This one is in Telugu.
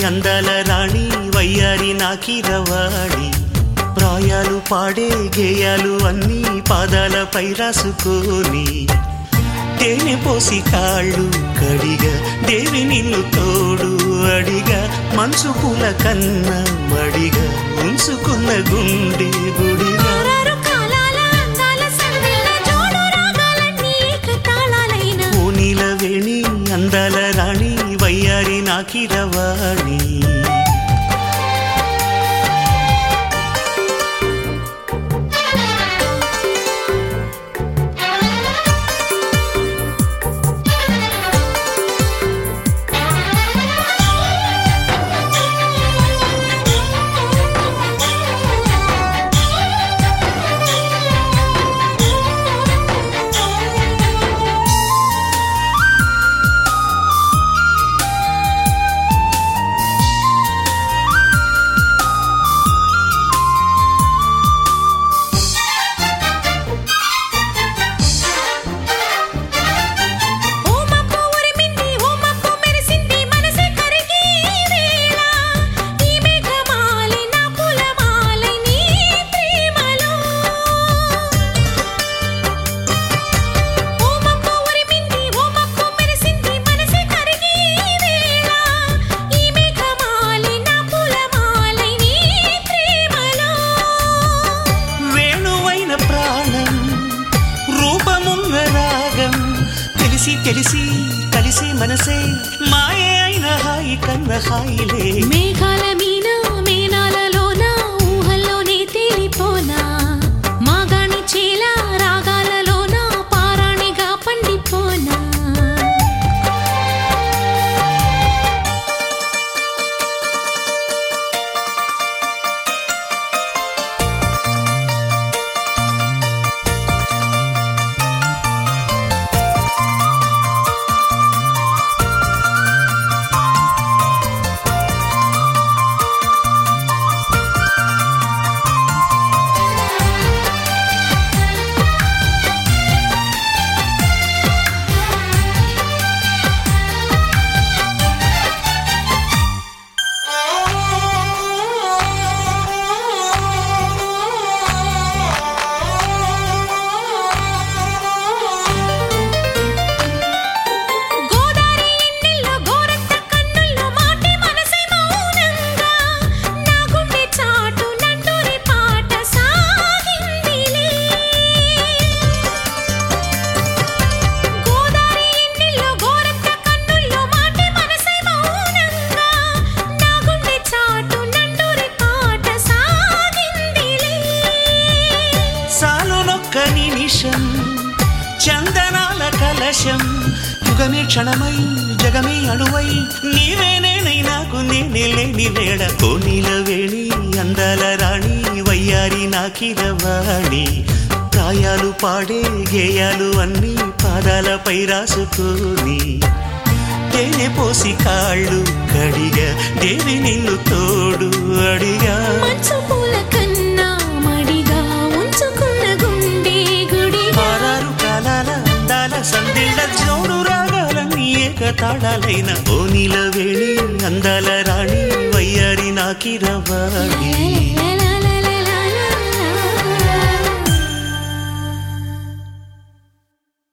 అందాల రాణి వయ్యారి నాకిరవాడి ప్రాయాలు పాడే గేయాలు అన్నీ పాదాలపై రాసుకొని తేనె పోసి కాళ్ళు కడిగా దేవి నిన్ను తోడు అడిగా మనసు పూల కన్న మడిగా ఉంచుకున్న గుండె గుడిగా ఆరారు కాలాల అందాల సందెల జోడు రాగాలన్నీ ఏకతాళాలైన పూనీల వేణి అందాల రాణి వయ్యారి నాకిరవాణి ఓ మబ్బు ఉరిమింది ఓ మబ్బు మెరిసింది మనసే కరిగి ఈ వేళ ఈ మేఘమాలి నా పూలమాలై నీ ప్రేమలో ఓ మబ్బు ఉరిమింది ఓ మబ్బు మెరిసింది మనసే కరిగి ఈ వేళ ఈ మేఘమాలి నా పూలమాలై నీ ప్రేమలో వేణువైన ప్రాణం రూపమున్న రాగం తెలిసి తెలిసి కలిసి మనసే మాయ అయిన హాయి కన్న హాయిలే మేఘాల మీన మేనాలలోన ఊహల్లోనే తేలిపోనా మాగాణి చేల రాగాలలోన పారాణిగా పండిపోనా గోదారి ఎన్నెల్లో గోరంత కన్నుల్లో మాటే మనసే మౌనంగా నా గుండె చాటు నంటూరి పాట సాగిందిలే గోదారి ఎన్నెల్లో గోరంత కన్నుల్లో మాటే మనసే మౌనంగా నా గుండె చాటు నంటూరి పాట సాగిందిలే సాలునొక్క నిమిషం చందనాల కలశం యుగమే క్షణమై జగమే అణువై నీవే నేనై నాకు నేనే లేని వేళ కోనీల వేణి అందాల రాణి వయ్యారి నాకిరవాణి ప్రాయాలు పాడే గేయాలు అన్నీ పాదాలపై రాసుకొని తేనె పోసి కాళ్ళు కడిగా దేవి నిన్ను తోడు అడిగా మంచు పూల కన్నా మడిగా ఉంచుకున్న గుండె గుడి ఆరారు కాలాల అందాల సందిళ్ళ జోడు రాగాలన్నీ ఏకతాళాలైన ఓనిల వేణి అందాల రాణి వయ్యారి నాకిరవాణి